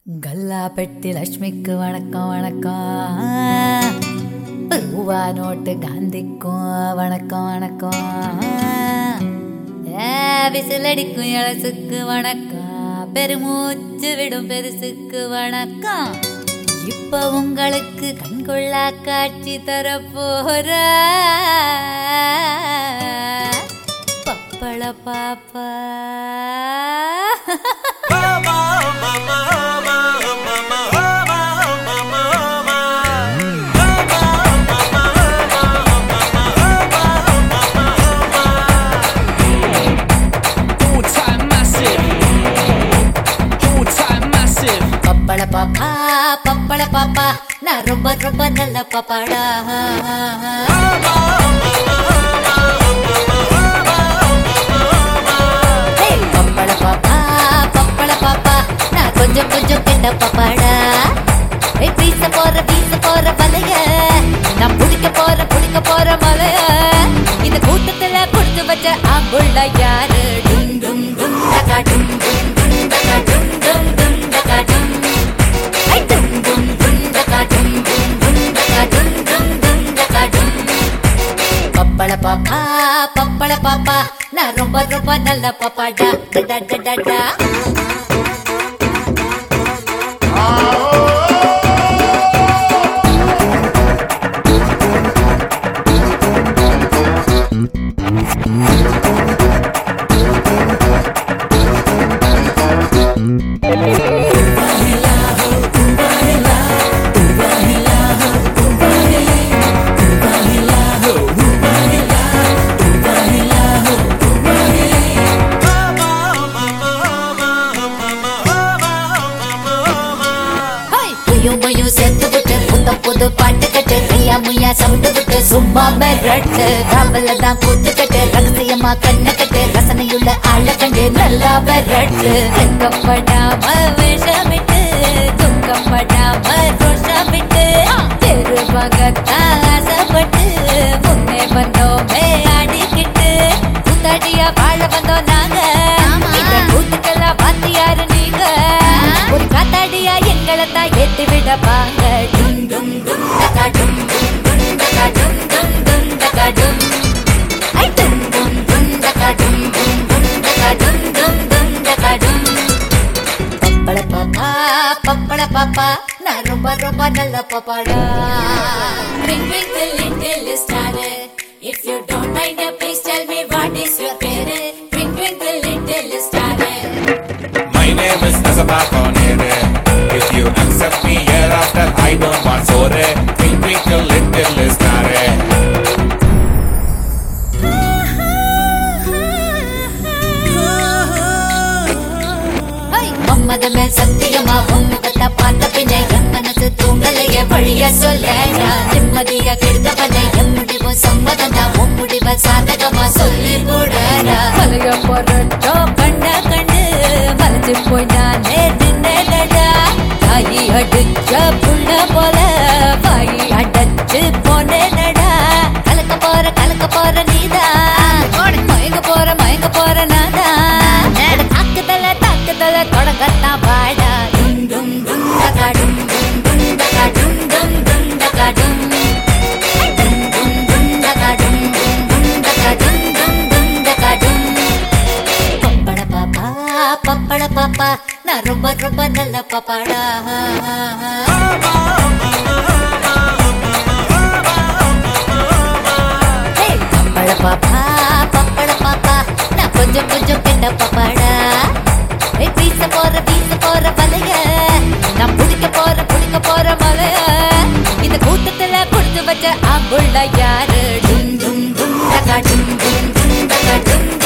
கல்லா பெட்டி லட்சுமிக்கு வணக்கம் வணக்கம் ரூபா நோட்டு காந்திக்கும் வணக்கம் வணக்கம் ஏ, விசிலடிக்கும் இளசுக்கு வணக்கம் பெருமூச்சு விடும் பெருசுக்கு வணக்கம் இப்ப உங்களுக்கு கண்கொள்ளா காட்சி தரப்போற பப்பள பாப்பா Full time massive. Full time massive. பப்பள பாப்பா பப்பள பாப்பா நான் ரொம்ப ரொம்ப நல்ல பாப்பாடா ஹே, பப்பள பாப்பா பப்பள பாப்பா நான் கொஞ்சம் கொஞ்சம் கெட்ட பாப்பாடா ஏய், வீச போற வீச போற வலைய நான் புடிக்க போற புடிக்க போற மலைய இந்த கூட்டத்துல கொடுத்து வச்ச ஆம்புள்ள யாரு டும் டும் டும் டகா டும் டும் டும் டகா டும் டும் டும் டகா டும் ஐ டும் டும் டும் டகா டும் டும் டும் டகா டும் டும் டும் டகா டும் பப்பள பாப்பா பப்பள பாப்பா நான் ரொம்ப ரொம்ப நல்ல பாப்பாடா டடா டடா டா ஹோய் புயும் புயும் சேர்த்து விட்டு புத்த புது பாட்டு கட்டு கையா முய்யா சவுண்டு விட்டு சும்மா மிரட்டு காவல தான் கூத்து கட்டு ரகசியமா கண்ண கட்டு ரசனையுள்ள ஆள கண்டு நல்லா மிரட்டு வெக்கப்படாம விஷமிட்டு துக்கப்படாம ரோஷமிட்டு தெருவகத்தான் ஆசைப்பட்டு முன்னே வந்தோமே ஆடிக்கிட்டு கூத்தாடியா வாழ வந்தோம் நாங்க இந்த கூத்துக்கெல்லாம் வாத்தியாரு நீங்க ஒரு காத்தாடியா எங்களை தான் ஏத்தி விட வாங்க டும் டும் டும் டகா டும் டும் டும் டகா டும் டும் டும் டகா டும் ஐ டும் டும் டும் டகா டும் டும் டும் டகா டும் டும் டும் டகா டும் பப்பள பாப்பா பப்பள பாப்பா நான் ரொம்ப ரொம்ப நல்ல பாப்பாடா Twinkle little star If you don't mind please tell me what is your பேரு Twinkle little star My name is Nazaba Konere. If you accept me hereafter, I don't want sore. Twinkle, twinkle, little star. Hi, மம்மத மேல் சத்தியமா உன்முகத்தை பார்த்த பின்னே என் மனசு தூங்கலையே வழிய சொல்ல நான் நிம்மதியா கெடுத்தவனை என் முடிவு சம்மதம் தான் உன் முடிவ சாதகமா சொல்லி போடா மலைய பொருட்டோ கண்ட கண்டு மலைச்சு போய் நானே நின்னடா தாயி அடிச்ச புள்ள போல வாயி அடைச்சு போனேனடா கலக்க போற கலக்க போற நீதான் மயங்க போற மயங்க போற நாதான் தாக்குதல தாக்குதல தொடங்கத்தான் வாடா டும் டும் டும் டகா டும் டும் டும் டகா டும் டும் டும் டகா டும் டும் டும் டும் டகா டும் டும் டும் டகா டும் டும் டும் டகா டும் பப்பட பாப்பா பப்பட பாப்பா நான் ரொம்ப ரொம்ப நல்ல பாப்பாடா ஹே, பப்பட பாப்பா பப்பட பாப்பா நான் கொஞ்சம் கொஞ்சம் கெட்ட பாப்பாடா ஏய், வீச போற வீச போற வலைய நான் புடிக்க போற புடிக்க போற மலைய இந்த கூட்டத்துல கொடுத்து வச்ச ஆம்புள்ள யாரு டும் டும் டும் டகா டும் டும் டும் டகா டும்